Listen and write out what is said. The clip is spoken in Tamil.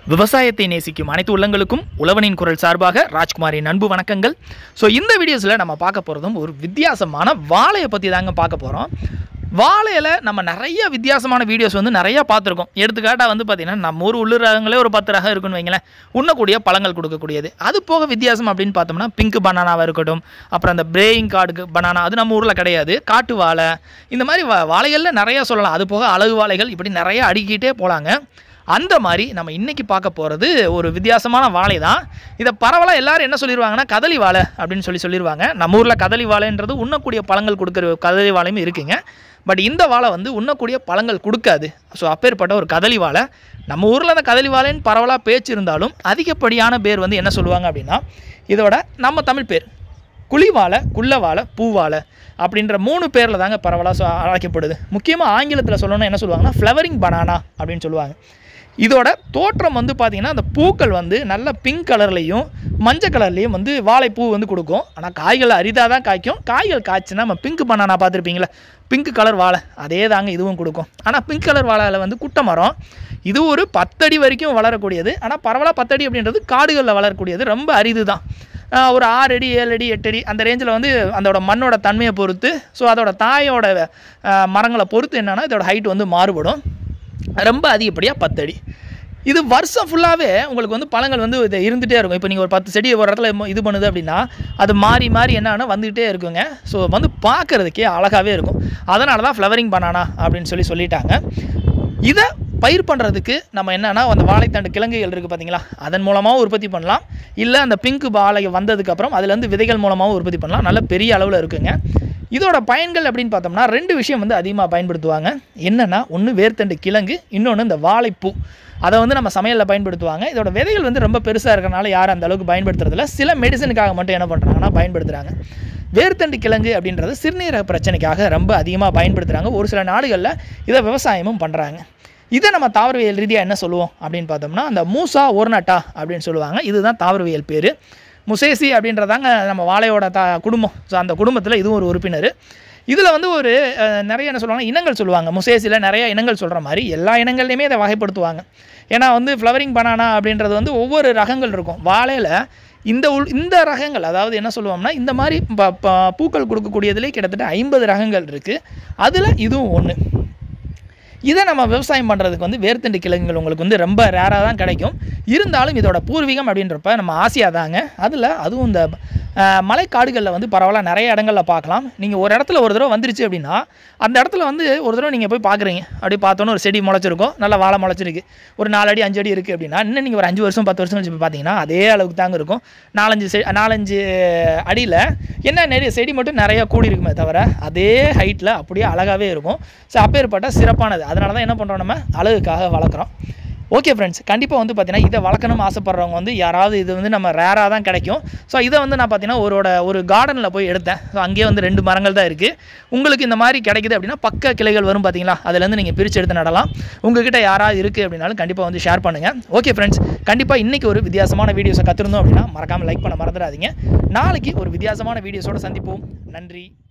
விவசாயத்தை நேசிக்கும் அனைத்து உள்ளங்களுக்கும் உழவனின் குரல் சார்பாக ராஜ்குமாரின் அன்பு வணக்கங்கள் ஸோ இந்த வீடியோஸில் நம்ம பார்க்க போகிறதும் ஒரு வித்தியாசமான வாழையை பற்றி தாங்க பார்க்க போகிறோம் வாழையில் நம்ம நிறைய வித்தியாசமான வீடியோஸ் வந்து நிறையா பார்த்துருக்கோம் எடுத்துக்காட்டாக வந்து பார்த்திங்கன்னா நம்ம ஊர் உள்ளூர் ரகங்களே ஒரு பத்து ரகம் இருக்குன்னு வைங்களேன் உண்ணக்கூடிய பழங்கள் கொடுக்கக்கூடியது அது போக வித்தியாசம் அப்படின்னு பார்த்தோம்னா பிங்க் பனானாவாக இருக்கட்டும் அப்புறம் அந்த பிரேயிங் கார்டு பனானா அது நம்ம ஊரில் கிடையாது காட்டு வாழை இந்த மாதிரி வா வாழைகளில் நிறையா சொல்லலாம் அது போக அழகு வாழைகள் இப்படி நிறைய அடுக்கிட்டே போகலாங்க அந்த மாதிரி நம்ம இன்னைக்கு பார்க்க போகிறது ஒரு வித்தியாசமான வாழை தான் இதை பரவலாக எல்லாரும் என்ன சொல்லிடுவாங்கன்னா கதலி வாழை அப்படின்னு சொல்லி சொல்லிடுவாங்க நம்ம ஊரில் கதலி வாழைன்றது உண்ணக்கூடிய பழங்கள் கொடுக்குற கதலி வாழையும் இருக்குங்க பட் இந்த வாழை வந்து உண்ணக்கூடிய பழங்கள் கொடுக்காது ஸோ அப்பேற்பட்ட ஒரு கதலி வாழை நம்ம ஊரில் அந்த கதலி வாழைன்னு பரவலாக பேச்சு இருந்தாலும் அதிகப்படியான பேர் வந்து என்ன சொல்லுவாங்க அப்படின்னா இதோட நம்ம தமிழ் பேர் குழிவாழை குள்ளவாழை பூவாழை அப்படின்ற மூணு பேரில் தாங்க பரவலாக சொ- அழைக்கப்படுது முக்கியமாக ஆங்கிலத்தில் சொல்லணும்னா என்ன சொல்லுவாங்கன்னா ஃப்ளவரிங் பனானா அப்படின்னு சொல்லுவாங்க இதோட தோற்றம் வந்து பார்த்திங்கன்னா அந்த பூக்கள் வந்து நல்ல பிங்க் கலர்லேயும் மஞ்சள் கலர்லேயும் வந்து வாழைப்பூ வந்து கொடுக்கும் ஆனால் காய்கள் அரிதாக தான் காய்க்கும் காய்கள் காய்ச்சுன்னா நம்ம பிங்க் பனானா பார்த்துருப்பீங்களா பிங்க் கலர் வாழை அதே தாங்க இதுவும் கொடுக்கும் ஆனால் பிங்க் கலர் வாழையில் வந்து குட்டை மரம் இது ஒரு பத்தடி வரைக்கும் வளரக்கூடியது ஆனால் பரவலாக பத்தடி அப்படின்றது காடுகளில் வளரக்கூடியது ரொம்ப அரிது தான் ஆஹ் ஒரு ஆறு அடி ஏழு அடி எட்டு அடி அந்த ரேஞ்சில் வந்து அதோட மண்ணோட தன்மையை பொறுத்து ஸோ அதோட தாயோட ஆஹ் மரங்களை பொறுத்து என்னென்னா இதோட ஹைட் வந்து மாறுபடும் ரொம்ப அதிகப்படியாக பத்தடி இது வருஷம் ஃபுல்லாகவே உங்களுக்கு வந்து பழங்கள் வந்து இது இருந்துகிட்டே இருக்கும் இப்போ நீங்கள் ஒரு பத்து செடி ஒரு இடத்துல இது பண்ணுது அப்படின்னா அது மாறி மாறி என்னன்னா வந்துக்கிட்டே இருக்குங்க ஸோ வந்து பார்க்குறதுக்கே அழகாகவே இருக்கும் அதனால தான் ஃப்ளவரிங் பனானா அப்படின்னு சொல்லி சொல்லிட்டாங்க இதை பயிர் பண்ணுறதுக்கு நம்ம என்னன்னா அந்த வாழைத்தண்டு கிழங்குகள் இருக்குது பார்த்தீங்களா அதன் மூலமாகவும் உற்பத்தி பண்ணலாம் இல்லை அந்த பிங்க் வாழை வந்ததுக்கப்புறம் அதுலேருந்து விதைகள் மூலமாகவும் உற்பத்தி பண்ணலாம் நல்ல பெரிய அளவில் இருக்குங்க இதோட பயன்கள் அப்படின்னு பார்த்தோம்னா ரெண்டு விஷயம் வந்து அதிகமாக பயன்படுத்துவாங்க என்னென்னா ஒன்று வேர்த்தண்டு கிழங்கு இன்னொன்று இந்த வாழைப்பூ அதை வந்து நம்ம சமையலில் பயன்படுத்துவாங்க இதோட விதைகள் வந்து ரொம்ப பெருசாக இருக்கறனால யாரும் அந்த அளவுக்கு பயன்படுத்துறதில்ல சில மெடிசனுக்காக மட்டும் என்ன பண்ணுறாங்கன்னா பயன்படுத்துகிறாங்க வேர்த்தண்டு கிழங்கு அப்படின்றது சிறுநீரக பிரச்சனைக்காக ரொம்ப அதிகமாக பயன்படுத்துகிறாங்க ஒரு சில நாடுகளில் இதை விவசாயமும் பண்ணுறாங்க இதை நம்ம தாவரவியல் ரீதியாக என்ன சொல்லுவோம் அப்படின்னு பார்த்தோம்னா அந்த மூசா ஒர்னட்டா அப்படின்னு சொல்லுவாங்க இதுதான் தாவரவியல் பேர் முசேசி அப்படின்றதாங்க நம்ம வாழையோட தா குடும்பம் ஸோ அந்த குடும்பத்தில் இதுவும் ஒரு உறுப்பினர் இதில் வந்து ஒரு அஹ், நிறைய என்ன சொல்லுவாங்க இனங்கள் சொல்லுவாங்க முசேசியில் நிறைய இனங்கள் சொல்கிற மாதிரி எல்லா இனங்கள்லையுமே இதை வகைப்படுத்துவாங்க ஏன்னா வந்து ஃப்ளவரிங் பனானா அப்படின்றது வந்து ஒவ்வொரு ரகங்கள் இருக்கும் வாழையில் இந்த உள் இந்த ரகங்கள் அதாவது என்ன சொல்லுவோம்னா இந்த மாதிரி ப- ப- பூக்கள் கொடுக்கக்கூடியதுலேயே கிட்டத்தட்ட ஐம்பது ரகங்கள் இருக்குது அதில் இதுவும் ஒன்று இதை நம்ம விவசாயம் பண்ணுறதுக்கு வந்து வேர்த்தண்டு கிழங்குகள் உங்களுக்கு வந்து ரொம்ப ரேராக தான் கிடைக்கும் இருந்தாலும் இதோட பூர்வீகம் அப்படின்றப்ப நம்ம ஆசியா தாங்க அதில் அதுவும் இந்த அஹ், மலைக்காடுகளில் வந்து பரவாயில்ல நிறைய இடங்களில் பார்க்கலாம் நீங்கள் ஒரு இடத்துல ஒரு தடவை வந்துருச்சு அப்படின்னா அந்த இடத்துல வந்து ஒரு தடவை நீங்கள் போய் பார்க்குறீங்க அப்படி பார்த்தோன்னே ஒரு செடி முளைச்சிருக்கும் நல்லா வாழை முளைச்சிருக்கு ஒரு நாலு அடி அஞ்சு அடி இருக்குது அப்படின்னா இன்னும் நீங்கள் ஒரு அஞ்சு வருஷம் பத்து வருஷம் கழிச்சு போய் பார்த்தீங்கன்னா அதே அளவுக்கு தாங்க இருக்கும் நாலஞ்சு செ நாலஞ்சு அடியில் என்ன நிறைய செடி மட்டும் நிறைய கூடி இருக்குமே தவிர அதே ஹைட்டில் அப்படியே அழகாகவே இருக்கும் ஸோ அப்பேற்பட்ட சிறப்பானது அதனால தான் என்ன பண்ணுறோம் நம்ம அழகுக்காக வளர்க்குறோம் ஓகே ஃப்ரெண்ட்ஸ் கண்டிப்பாக வந்து பார்த்தீங்கன்னா இதை வளர்க்கணும்னு ஆசைப்பட்றவங்க வந்து யாராவது இது வந்து நம்ம ரேராக தான் கிடைக்கும் ஸோ இதை வந்து நான் பார்த்தீங்கன்னா ஒருவோட ஒரு கார்டனில் போய் எடுத்தேன் ஸோ அங்கேயே வந்து ரெண்டு மரங்கள் தான் இருக்குது உங்களுக்கு இந்த மாதிரி கிடைக்குது அப்படின்னா பக்க கிளைகள் வரும் பார்த்தீங்களா அதுலேருந்து நீங்கள் பிரித்து எடுத்து நடலாம் உங்ககிட்ட யாராவது இருக்குது அப்படின்னாலும் கண்டிப்பாக வந்து ஷேர் பண்ணுங்கள் ஓகே ஃப்ரெண்ட்ஸ் கண்டிப்பாக இன்றைக்கி ஒரு வித்தியாசமான வீடியோஸை கற்றுருந்தோம் அப்படின்னா மறக்காமல் லைக் பண்ண மறந்துடாதீங்க நாளைக்கு ஒரு வித்தியாசமான வீடியோஸோட சந்திப்போம் நன்றி